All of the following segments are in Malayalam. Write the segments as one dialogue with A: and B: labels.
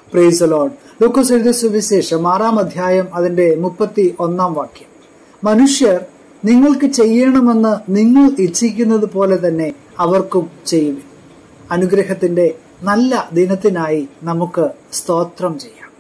A: പ്രൈസ് ലോഡ് ലൂക്കോസ് എഴുതിയ സുവിശേഷം ആറാം അധ്യായം അതിന്റെ മുപ്പത്തി ഒന്നാം വാക്യം മനുഷ്യർ നിങ്ങൾക്ക് ചെയ്യണമെന്ന് നിങ്ങൾ ഇച്ഛിക്കുന്നത് പോലെ തന്നെ അവർക്കും ചെയ്യുവിൻ അനുഗ്രഹത്തിന്റെ നല്ല ദിനത്തിനായി നമുക്ക് സ്തോത്രം ചെയ്യാം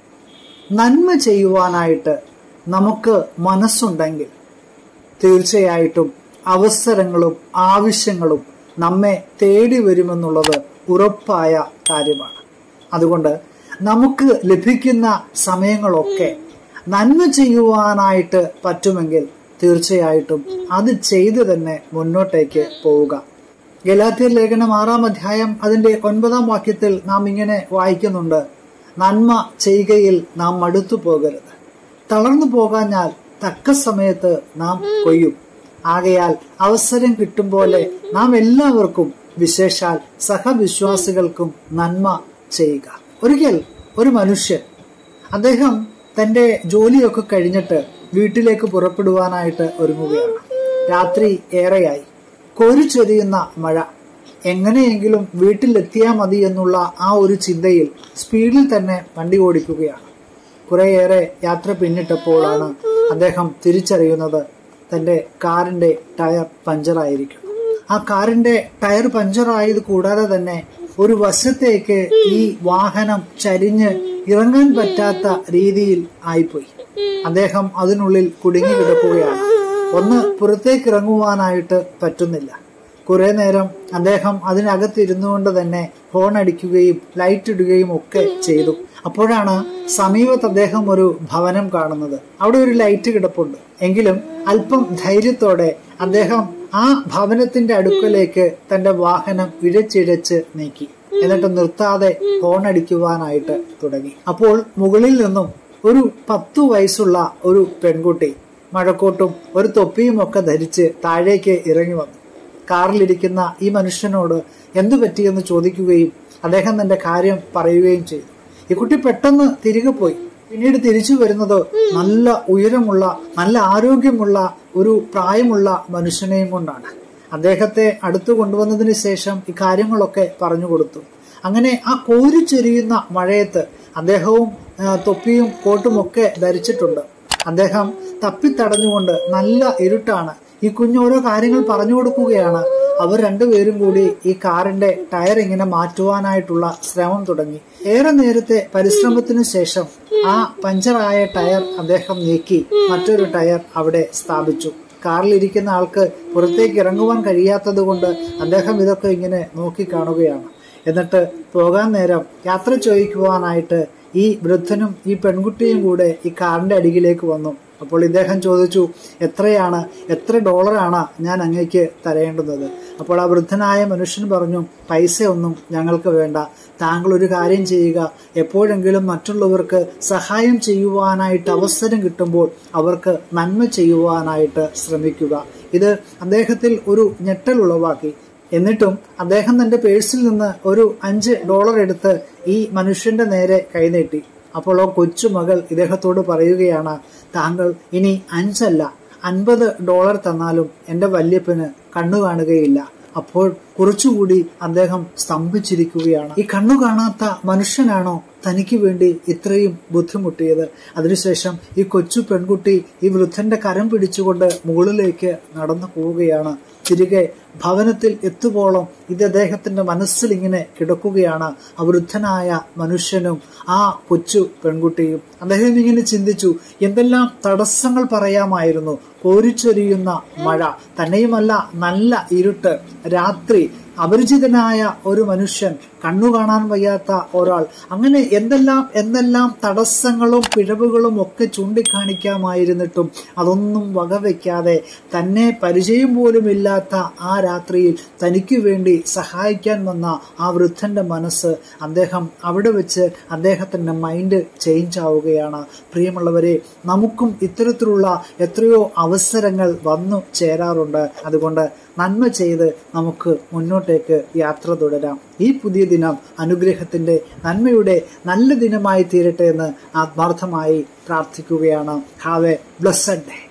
A: നന്മ ചെയ്യുവാനായിട്ട് നമുക്ക് മനസ്സുണ്ടെങ്കിൽ തീർച്ചയായിട്ടും അവസരങ്ങളും ആവശ്യങ്ങളും നമ്മെ തേടി വരുമെന്നുള്ളത് ഉറപ്പായ കാര്യമാണ് അതുകൊണ്ട് നമുക്ക് ലഭിക്കുന്ന സമയങ്ങളൊക്കെ നന്മ ചെയ്യുവാനായിട്ട് പറ്റുമെങ്കിൽ തീർച്ചയായിട്ടും അത് ചെയ്തു തന്നെ മുന്നോട്ടേക്ക് പോവുക ഗലാത്തിയർ ലേഖനം ആറാം അധ്യായം അതിന്റെ ഒൻപതാം വാക്യത്തിൽ നാം ഇങ്ങനെ വായിക്കുന്നുണ്ട് നന്മ ചെയ്യുകയിൽ നാം മടുത്തു പോകരുത് തളർന്നു പോകാഞ്ഞാൽ തക്ക സമയത്ത് നാം കൊയ്യും ആകയാൽ അവസരം കിട്ടും പോലെ നാം എല്ലാവർക്കും വിശേഷാൽ സഹവിശ്വാസികൾക്കും നന്മ ചെയ്യുക ഒരിക്കൽ ഒരു മനുഷ്യൻ അദ്ദേഹം തന്റെ ജോലിയൊക്കെ കഴിഞ്ഞിട്ട് വീട്ടിലേക്ക് പുറപ്പെടുവാനായിട്ട് ഒരുങ്ങുകയാണ് രാത്രി ഏറെയായി കോരിച്ചൊരിയുന്ന മഴ എങ്ങനെയെങ്കിലും വീട്ടിലെത്തിയാൽ മതി എന്നുള്ള ആ ഒരു ചിന്തയിൽ സ്പീഡിൽ തന്നെ വണ്ടി ഓടിക്കുകയാണ് കുറേയേറെ യാത്ര പിന്നിട്ടപ്പോഴാണ് അദ്ദേഹം തിരിച്ചറിയുന്നത് തന്റെ കാറിന്റെ ടയർ പഞ്ചറായിരിക്കും ആ കാറിന്റെ ടയർ പഞ്ചറായത് കൂടാതെ തന്നെ ഒരു വശത്തേക്ക് ഈ വാഹനം ചരിഞ്ഞ് ഇറങ്ങാൻ പറ്റാത്ത രീതിയിൽ ആയിപ്പോയി അദ്ദേഹം അതിനുള്ളിൽ കുടുങ്ങി കിടക്കുകയാണ് ഒന്ന് പുറത്തേക്ക് ഇറങ്ങുവാനായിട്ട് പറ്റുന്നില്ല കുറെ നേരം അദ്ദേഹം അതിനകത്തിരുന്നു കൊണ്ട് തന്നെ ഹോൺ അടിക്കുകയും ലൈറ്റ് ഇടുകയും ഒക്കെ ചെയ്തു അപ്പോഴാണ് സമീപത്ത് അദ്ദേഹം ഒരു ഭവനം കാണുന്നത് അവിടെ ഒരു ലൈറ്റ് കിടപ്പുണ്ട് എങ്കിലും അല്പം ധൈര്യത്തോടെ അദ്ദേഹം ആ ഭവനത്തിന്റെ അടുക്കലേക്ക് തന്റെ വാഹനം ഇഴച്ചിഴച്ച് നീക്കി എന്നിട്ട് നിർത്താതെ ഹോൺ അടിക്കുവാനായിട്ട് തുടങ്ങി അപ്പോൾ മുകളിൽ നിന്നും ഒരു പത്തു വയസ്സുള്ള ഒരു പെൺകുട്ടി മഴക്കോട്ടും ഒരു തൊപ്പിയും ഒക്കെ ധരിച്ച് താഴേക്ക് ഇറങ്ങി വന്നു കാറിലിരിക്കുന്ന ഈ മനുഷ്യനോട് എന്തു പറ്റിയെന്ന് ചോദിക്കുകയും അദ്ദേഹം തന്റെ കാര്യം പറയുകയും ചെയ്തു ഈ കുട്ടി പെട്ടെന്ന് തിരികെ പോയി പിന്നീട് തിരിച്ചു വരുന്നത് നല്ല ഉയരമുള്ള നല്ല ആരോഗ്യമുള്ള ഒരു പ്രായമുള്ള മനുഷ്യനെയും കൊണ്ടാണ് അദ്ദേഹത്തെ അടുത്തു കൊണ്ടുവന്നതിന് ശേഷം ഈ കാര്യങ്ങളൊക്കെ പറഞ്ഞു കൊടുത്തു അങ്ങനെ ആ കോരിച്ചൊരിയുന്ന മഴയത്ത് അദ്ദേഹവും തൊപ്പിയും കോട്ടും ഒക്കെ ധരിച്ചിട്ടുണ്ട് അദ്ദേഹം തപ്പിത്തടഞ്ഞുകൊണ്ട് നല്ല ഇരുട്ടാണ് ഈ കുഞ്ഞ് ഓരോ കാര്യങ്ങൾ പറഞ്ഞു കൊടുക്കുകയാണ് അവർ രണ്ടുപേരും കൂടി ഈ കാറിന്റെ ടയർ ഇങ്ങനെ മാറ്റുവാനായിട്ടുള്ള ശ്രമം തുടങ്ങി ഏറെ നേരത്തെ പരിശ്രമത്തിനു ശേഷം ആ പഞ്ചറായ ടയർ അദ്ദേഹം നീക്കി മറ്റൊരു ടയർ അവിടെ സ്ഥാപിച്ചു കാറിലിരിക്കുന്ന ആൾക്ക് പുറത്തേക്ക് ഇറങ്ങുവാൻ കഴിയാത്തത് കൊണ്ട് അദ്ദേഹം ഇതൊക്കെ ഇങ്ങനെ നോക്കി കാണുകയാണ് എന്നിട്ട് പോകാൻ നേരം യാത്ര ചോദിക്കുവാനായിട്ട് ഈ വൃദ്ധനും ഈ പെൺകുട്ടിയും കൂടെ ഈ കാറിന്റെ അടിയിലേക്ക് വന്നു അപ്പോൾ ഇദ്ദേഹം ചോദിച്ചു എത്രയാണ് എത്ര ഡോളറാണ് ഞാൻ അങ്ങേക്ക് തരേണ്ടുന്നത് അപ്പോൾ ആ വൃദ്ധനായ മനുഷ്യൻ പറഞ്ഞു പൈസയൊന്നും ഞങ്ങൾക്ക് വേണ്ട താങ്കൾ ഒരു കാര്യം ചെയ്യുക എപ്പോഴെങ്കിലും മറ്റുള്ളവർക്ക് സഹായം ചെയ്യുവാനായിട്ട് അവസരം കിട്ടുമ്പോൾ അവർക്ക് നന്മ ചെയ്യുവാനായിട്ട് ശ്രമിക്കുക ഇത് അദ്ദേഹത്തിൽ ഒരു ഞെട്ടൽ ഉളവാക്കി എന്നിട്ടും അദ്ദേഹം തന്റെ പേഴ്സിൽ നിന്ന് ഒരു അഞ്ച് ഡോളർ എടുത്ത് ഈ മനുഷ്യന്റെ നേരെ കൈനീട്ടി അപ്പോൾ ആ കൊച്ചുമകൾ ഇദ്ദേഹത്തോട് പറയുകയാണ് താങ്കൾ ഇനി അഞ്ചല്ല അൻപത് ഡോളർ തന്നാലും എന്റെ വല്യപ്പന് കണ്ണു കാണുകയില്ല അപ്പോൾ കുറച്ചുകൂടി അദ്ദേഹം സ്തംഭിച്ചിരിക്കുകയാണ് ഈ കണ്ണു കാണാത്ത മനുഷ്യനാണോ തനിക്ക് വേണ്ടി ഇത്രയും ബുദ്ധിമുട്ടിയത് അതിനുശേഷം ഈ കൊച്ചു പെൺകുട്ടി ഈ വൃദ്ധന്റെ കരം പിടിച്ചുകൊണ്ട് മുകളിലേക്ക് നടന്നു പോവുകയാണ് തിരികെ ഭവനത്തിൽ എത്തുവോളം ഇത് അദ്ദേഹത്തിന്റെ മനസ്സിൽ ഇങ്ങനെ കിടക്കുകയാണ് ആ വൃദ്ധനായ മനുഷ്യനും ആ കൊച്ചു പെൺകുട്ടിയും അദ്ദേഹം ഇങ്ങനെ ചിന്തിച്ചു എന്തെല്ലാം തടസ്സങ്ങൾ പറയാമായിരുന്നു കോരിച്ചൊരിയുന്ന മഴ തന്നെയുമല്ല നല്ല ഇരുട്ട് രാത്രി അപരിചിതനായ ഒരു മനുഷ്യൻ കണ്ണു കാണാൻ വയ്യാത്ത ഒരാൾ അങ്ങനെ എന്തെല്ലാം എന്തെല്ലാം തടസ്സങ്ങളും പിഴവുകളും ഒക്കെ ചൂണ്ടിക്കാണിക്കാമായിരുന്നിട്ടും അതൊന്നും വകവെക്കാതെ തന്നെ പരിചയം പോലുമില്ലാത്ത ആ രാത്രിയിൽ തനിക്ക് വേണ്ടി സഹായിക്കാൻ വന്ന ആ വൃദ്ധന്റെ മനസ്സ് അദ്ദേഹം അവിടെ വെച്ച് അദ്ദേഹത്തിന്റെ മൈൻഡ് ചേഞ്ച് ആവുകയാണ് പ്രിയമുള്ളവരെ നമുക്കും ഇത്തരത്തിലുള്ള എത്രയോ അവസരങ്ങൾ വന്നു ചേരാറുണ്ട് അതുകൊണ്ട് നന്മ ചെയ്ത് നമുക്ക് മുന്നോട്ടേക്ക് യാത്ര തുടരാം ഈ പുതിയ ദിനം അനുഗ്രഹത്തിന്റെ നന്മയുടെ നല്ല ദിനമായി തീരട്ടെ എന്ന് ആത്മാർത്ഥമായി പ്രാർത്ഥിക്കുകയാണ് ഹാവ് എ ബ്ലസ്സഡ് ഡേ